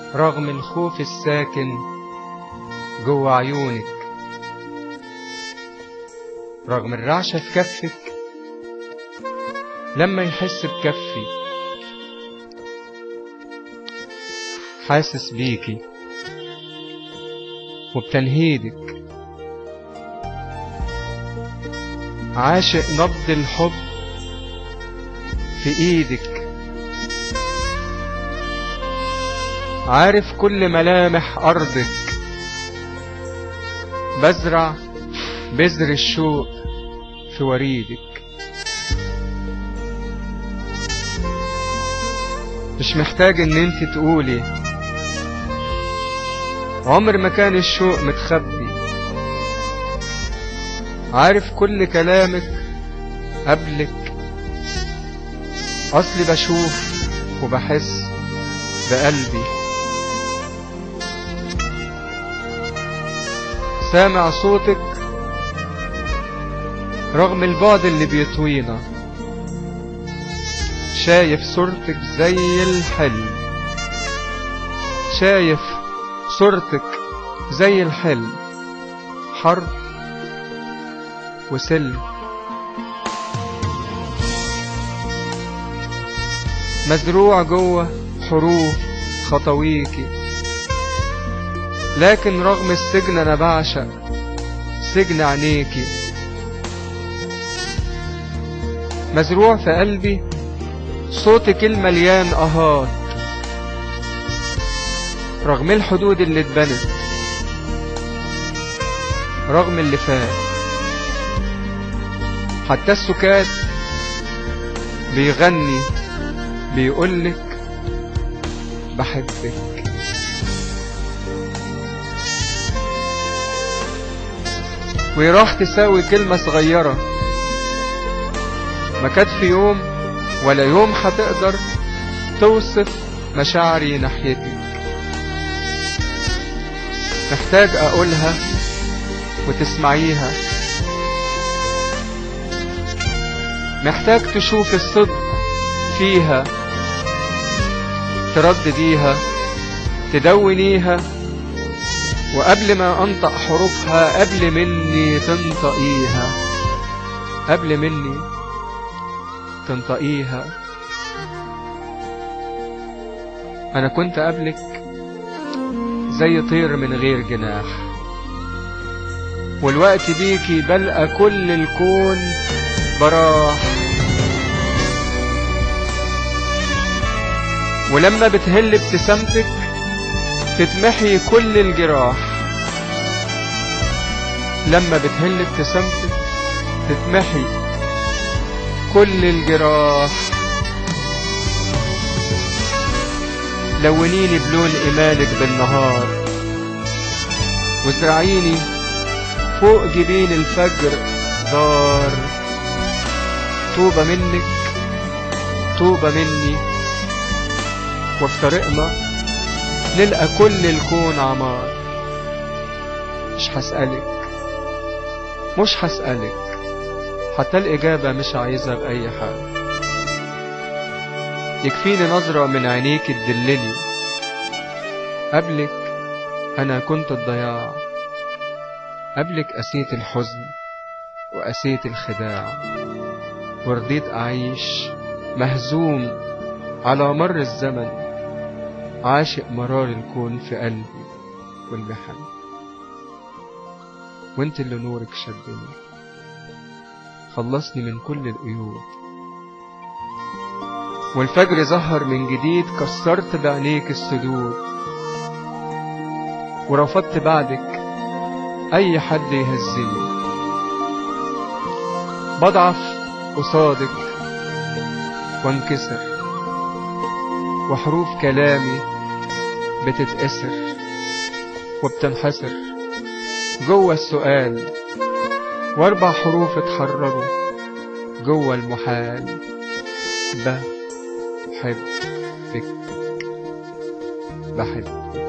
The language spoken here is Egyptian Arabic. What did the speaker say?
رغم الخوف الساكن جوه عيونك رغم الرعشة في كفك لما يحس بكفي حاسس بيكي وبتنهيدك عاشق نبض الحب في ايدك عارف كل ملامح ارضك بزرع بذر الشوق في وريدك مش محتاج ان انت تقولي عمر ما كان الشوق متخبي عارف كل كلامك قبلك اصلي بشوف وبحس بقلبي سامع صوتك رغم البعد اللي بيطوينا شايف صورتك زي الحلم شايف صورتك زي الحلم حرب وسلم مزروع جوه حروف خطويكي لكن رغم السجن انا بعشق سجن عينيكي مزروع في قلبي صوتك المليان اهات رغم الحدود اللي اتبنت رغم اللي فات حتى السكات بيغني بيقولك بحبك ويراح تساوي كلمة صغيرة ما كانت في يوم ولا يوم هتقدر توصف مشاعري ناحيتك محتاج اقولها وتسمعيها محتاج تشوف الصدق فيها تردديها تدونيها وقبل ما انطق حروفها قبل مني تنطقيها قبل مني تنطقيها انا كنت قبلك زي طير من غير جناح والوقت بيكي بلقى كل الكون براح ولما بتهل ابتسامتك تتمحي كل الجراح لما بتهل ابتسامتك تتمحي كل الجراح لونيني بلون إيمانك بالنهار وازرعيني فوق جبين الفجر دار طوبة منك طوبة مني وفي طريقنا نلقى كل الكون عمار مش هسألك مش هسألك حتى الإجابة مش عايزها بأي حال يكفيني نظرة من عينيك تدلني قبلك أنا كنت الضياع قبلك قسيت الحزن وقسيت الخداع ورضيت أعيش مهزوم على مر الزمن عاشق مرار الكون في قلبي والمحن وانت اللي نورك شدني خلصني من كل القيود والفجر ظهر من جديد كسرت بعينيك السدود ورفضت بعدك اي حد يهزني بضعف قصادك وانكسر وحروف كلامي بتتأسر وبتنحسر جوه السؤال واربع حروف اتحرروا جوه المحال بحبك بحبك